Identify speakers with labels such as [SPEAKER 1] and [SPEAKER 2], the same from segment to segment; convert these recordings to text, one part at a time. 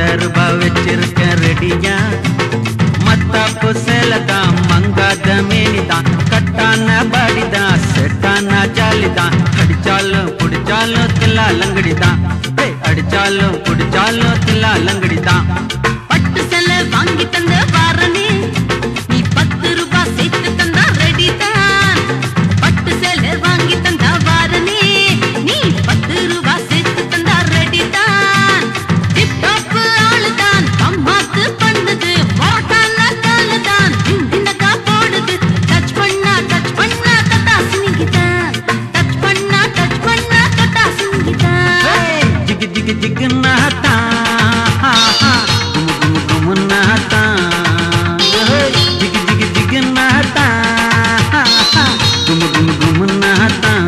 [SPEAKER 1] ரூபாய் வச்சிருக்கேன் ரெடியா மத்தாப்பு சேலதான் மங்காத மேனிதான் கட்டான பாடிதான் செட்டான ஜாலிதான் அடிச்சாலும் குடிச்சாலும் தில்லா லங்கடிதான் ஏய், அடிச்சாலும் குடிச்சாலும் தில்லா லங்கடிதான்
[SPEAKER 2] பட்டு செல்ல வாங்கி தந்த வாரனே நீ பத்து ரூபாய் சேர்த்து தந்தா ரெடி தான் பட்டு செல்ல வாங்கி தந்த வாரனே நீ பத்து ரூபாய் சேர்த்து தந்தா ரெடி தான் டிப் டாப் ஆளு தான் அம்மாக்கு பண்ணுது மோட்டான காலு தான் திண்டக்கா போடுது டச் பண்ணா டச் பண்ணா தட்டா சினிகிதான் டச் பண்ணா டச் பண்ணா தட்டா சினிகிதான்
[SPEAKER 1] ஏய், ஜிகு ஜிகு ஜிகுன்னாத்தான். குமு குமு குமுன்னாத்தான். ஏய், ஜிகு ஜிகு ஜிகுன்னாத்தான். குமு குமு குமுன்னாத்தான்.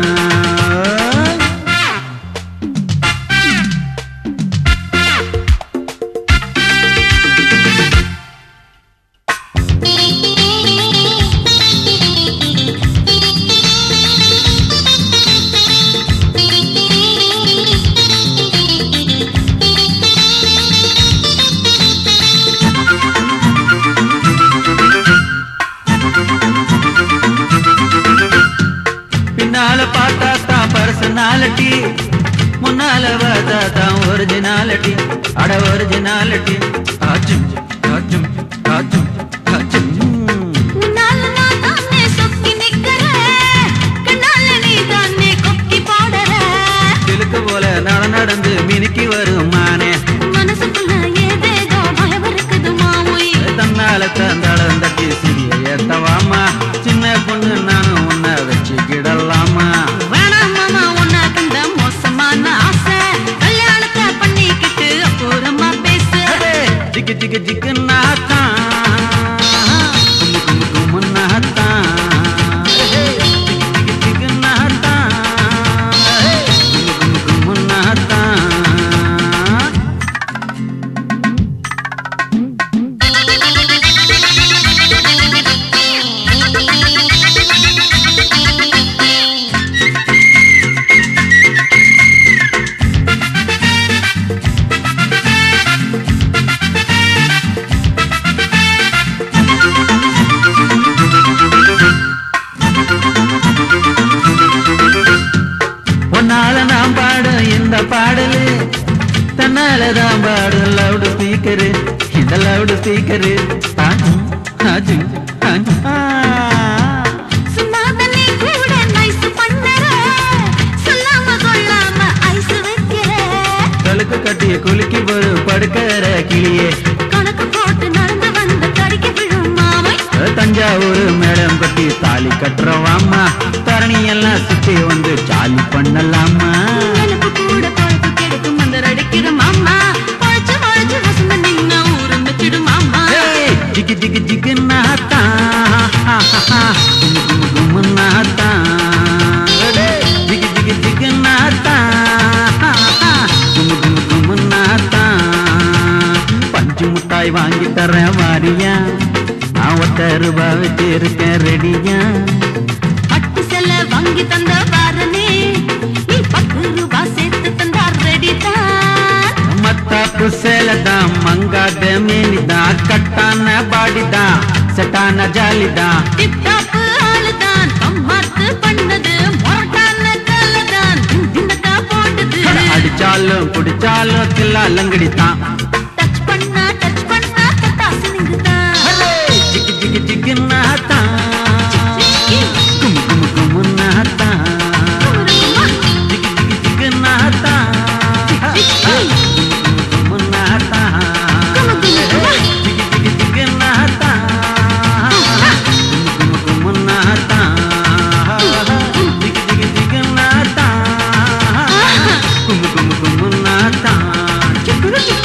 [SPEAKER 1] பின்னால பார்த்தா தான் பர்சனாலிட்டி முன்னால பார்த்தா தான் ஒரிஜினாலிட்டி அட ஒரிஜினாலிட்டி ஆச்சும் ஆச்சும் ஆச்சும் ஆச்சும்
[SPEAKER 2] உன்னால நான் தானே சொக்கி நிக்கிறேன். கண்ணால நீ தானே கொக்கி போடுற.
[SPEAKER 1] சிலுக்கு போல நட நடந்து மினுக்கி வரும் மானே
[SPEAKER 2] மனசுக்குள்ள ஏதேதோ பயம் இருக்குது மாமோய்.
[SPEAKER 1] தன்னால தந்தாளம் தட்டி சிறிய ஏத்தவாமா சின்ன பொண்ணு நானும் உன்னை வச்சுக்கிடலாமா
[SPEAKER 2] வேணாம் மாமா, உன்னை கண்ட மோசமான ஆசை. கல்யாணத்தை பண்ணிக்கிட்டு அப்புறமா பேசு.
[SPEAKER 1] அடே, ஜிகு ஜிகு ஜிகு நாத்தான் குமு குமு குமு நாத்தான் ஜிகு ஜிகு ஜிகு நாத்தான் குமு குமு குமு நாத்தான் உன்னால நான் பாடும் இந்த பாடலு தன்னால தான் பாடும் லவுடு ஸ்பீக்கரு இந்த லவுடு ஸ்பீக்கரு
[SPEAKER 2] சும்மாத நீ கூட nice பண்ணுற. சொல்லாம கொள்ளாம ஐஸ் வைக்கிற.
[SPEAKER 1] கழுக்கு கட்டிய குலுக்கி ஒரு படுக்கிற கிளியே
[SPEAKER 2] கணக்கு போட்டு நடந்து வந்து கடிக்க விழும் மாமை
[SPEAKER 1] தஞ்சாவூர் மேடம் கட்டி தாலி கட்டுறவாமா தரணி எல்லாம் சுத்தி வந்து ஜாலி பண்ணலாமா
[SPEAKER 2] எனக்கு கூட கொழுப்பு கெடுக்கும் மந்தர் அடிக்கிற மாமா பழச்சு பழச்சு வசந்த நின்ன ஊரும் வச்சிடும் மாமா
[SPEAKER 1] ஏய், ஜிகு ஜிகு ஜிகு நாத்தான் குமு குமு குமு நாத்தான் ஏய், ஜிகு ஜிகு ஜிகு நாத்தான் குமு குமு குமு நாத்தான் பஞ்சு முட்டாய் வாங்கி தரேன் வாரியா நான் ஒத்த ரூபாய் வச்சிருக்கேன் ரெடியா
[SPEAKER 2] பட்டு செல்ல வாங்கி தந்த வாரனே நீ பத்து ரூபாய் சேர்த்து தந்தா ரெடி தான்
[SPEAKER 1] மத்தாப்பு சேலதான் மங்காத மேனிதான் கட்டான பாடிதான் செட்டான ஜாலிதான்
[SPEAKER 2] டிப் டாப் ஆளுதான் அம்மாத்து பண்ணது மொரட்டான காலதான் திண்டக்கா போடுது
[SPEAKER 1] அடிச்சாலும் குடிச்சாலும் தில்லா லங்கடித்தான்
[SPEAKER 2] டச் பண்ணா டச் பண்ணா தட்டாசு நிங்குதான்
[SPEAKER 1] ஜிகு ஜிகு ஜிகு நாத்தான் குமு குமு குமு நாத்தான் ஜிகு ஜிகு ஜிகு நாத்தான் குமு குமு குமு நாத்தான் ஜிகு ஜிகு ஜிகு நாத்தான் குமு குமு குமு நாத்தான் ஜிகு ஜிகு ஜிகு நாத்தான் குமு குமு குமு நாத்தான்